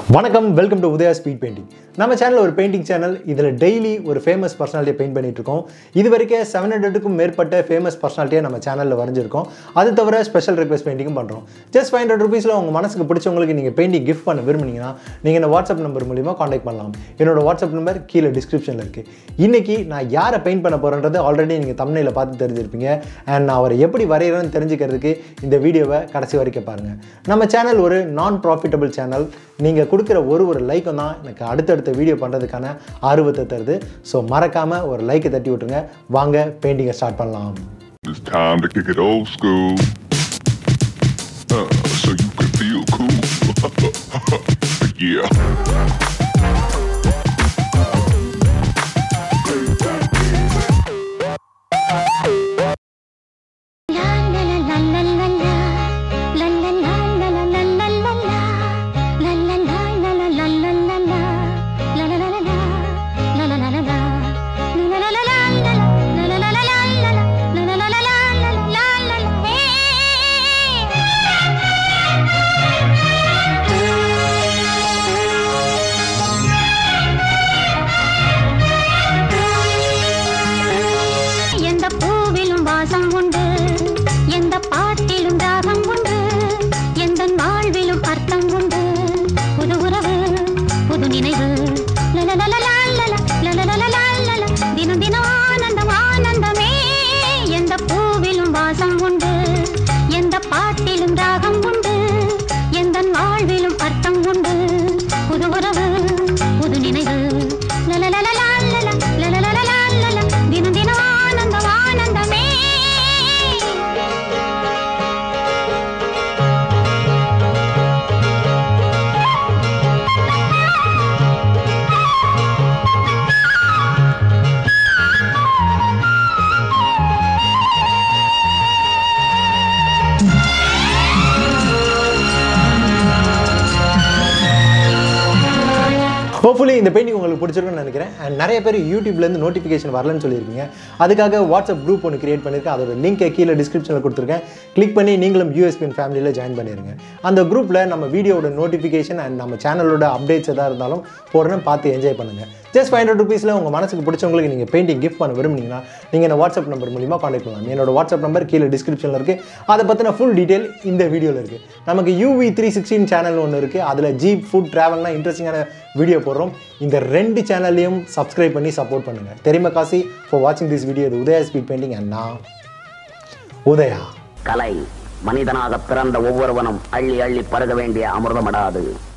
வணக்கம் welcome to Udaya speed painting நம்ம channel ஒரு பெயிண்டிங் சேனல் இதில் டெய்லி ஒரு ஃபேமஸ் பர்சனாலிட்டியை பெயிண்ட் பண்ணிட்டு இருக்கோம் இது வரைக்கும் செவன் ஹண்ட்ரடுக்கும் மேற்பட்ட ஃபேமஸ் பர்சனாலிட்டியை நம்ம சேனலில் வரைஞ்சிருக்கோம் அது தவிர ஸ்பெஷல் ரிக்வெஸ்ட் பெயிண்டிங்கும் பண்ணுறோம் ஜஸ்ட் ஃபைவ் ஹண்ட்ரட் ருபீஸில் உங்கள் மனசுக்கு பிடிச்சவங்களுக்கு நீங்கள் பெயிண்டிங் கிஃப்ட் பண்ண விரும்புனீங்கன்னா நீங்கள் இந்த வாட்ஸ்அப் நம்பர் மூலிமா காண்டாக்ட் பண்ணலாம் என்னோட வாட்ஸ்அப் நம்பர் கீழே டிஸ்கிரிப்ஷனில் இருக்குது இன்றைக்கி நான் யாரை பெயிண்ட் பண்ண போகிறேன்றது ஆல்ரெடி நீங்கள் தமிழில் பார்த்து தெரிஞ்சிருப்பீங்க அண்ட் நான் அவரை எப்படி வரைகிறேன்னு தெரிஞ்சுக்கிறதுக்கு இந்த வீடியோவை கடைசி வரைக்கும் பாருங்கள் நம்ம சேனல் ஒரு நான் ப்ராஃபிட்டபிள் சேனல் நீங்கள் கொடுக்குற ஒரு ஒரு லைக்கும் தான் எனக்கு அடுத்தடுத்த வீடியோ பண்ணுறதுக்கான ஆர்வத்தை தருது ஸோ மறக்காமல் ஒரு லைக்கை தட்டி விட்டுருங்க வாங்க பெயிண்டிங்கை ஸ்டார்ட் பண்ணலாம் It's time to kick it old school. Uh, so you can feel cool. yeah. எந்த பூவிலும் வாசம் உண்டு எந்த பாட்டிலும் தாகம் உண்டு எந்த வாழ்விலும் அர்த்தம் உண்டு புது உறவு புது நினைவு லலலலலாலல, லலலலலாலல, தினம் தினம் ஆனந்தம் ஆனந்தமே எந்த பூவிலும் வாசம் உண்டு எந்த பாட்டிலும் ராகம் உண்டு எந்த வாழ்விலும் அர்த்தம் உண்டு புது உறவு புது நினைவு லலலலலாலல, லலலலலாலல, தினம் தினம் ஆனந்தம் ஆனந்தமே ஹோப்ஃபுல்லி இந்த பெயிண்டிங் உங்களுக்கு பிடிச்சிருக்குன்னு நினைக்கிறேன் அண்ட் நிறைய பேர் யூடியூப்லேருந்து நோட்டிஃபிகேஷன் வரலன்னு சொல்லியிருக்கீங்க அதுக்காக வாட்ஸ்அப் குரூப் ஒன்று கிரியேட் பண்ணியிருக்கேன் அதோட லிங்கை கீழே டிஸ்கிரிப்ஷனில் கொடுத்துருக்கேன் கிளிக் பண்ணி நீங்களும் யூஎஸ்பின் ஃபேமிலியில் ஜாயின் பண்ணிடுங்க அந்த குரூப்பில் நம்ம வீடியோட நோட்டிஃபிகேஷன் அண்ட் நம்ம சேனலோட அப்டேட்ஸ் எதாக இருந்தாலும் போடுறேன் பார்த்து என்ஜாய் பண்ணுங்கள் ஜஸ்ட் ஃபைவ் ஹண்ட்ரட் ருபீஸில் உங்கள் மனசுக்கு பிடிச்சவங்களுக்கு நீங்கள் பெயிண்டிங் கிஃப்ட் பண்ண விரும்புனீங்கன்னா நீங்கள் என்ன வாட்ஸ்அப் நம்பர் மூலிமா காண்டாக்ட் பண்ணலாம் என்னோட வாட்ஸ்அப் நம்பர் கீழே டிஸ்கிரிப்ஷனில் இருக்குது அதை பற்றின ஃபுல் டீட்டெயில் இந்த வீடியோவில் இருக்குது நமக்கு யூவி த்ரீ சிக்ஸ்டீன் சேனல் ஒன்று இருக்குது அதில் ஜீப் ஃபுட் ட்ராவல்லாம் இன்ட்ரெஸ்டிங்கான வீடியோ போடுறோம் இந்த ரெண்டு சேனல்லையும் சப்ஸ்கிரைப் பண்ணி சப்போர்ட் பண்ணுங்கள் தெரியுமா காசி ஃபார் வாட்சிங் திஸ் வீடியோ இது உதயா ஸ்பீட் பெயிண்டிங் அண்ட் நான் உதயா கலை மனிதனாக பிறந்த ஒவ்வொருவனும் அள்ளி அள்ளி பருக வேண்டிய அமிர்தமடாது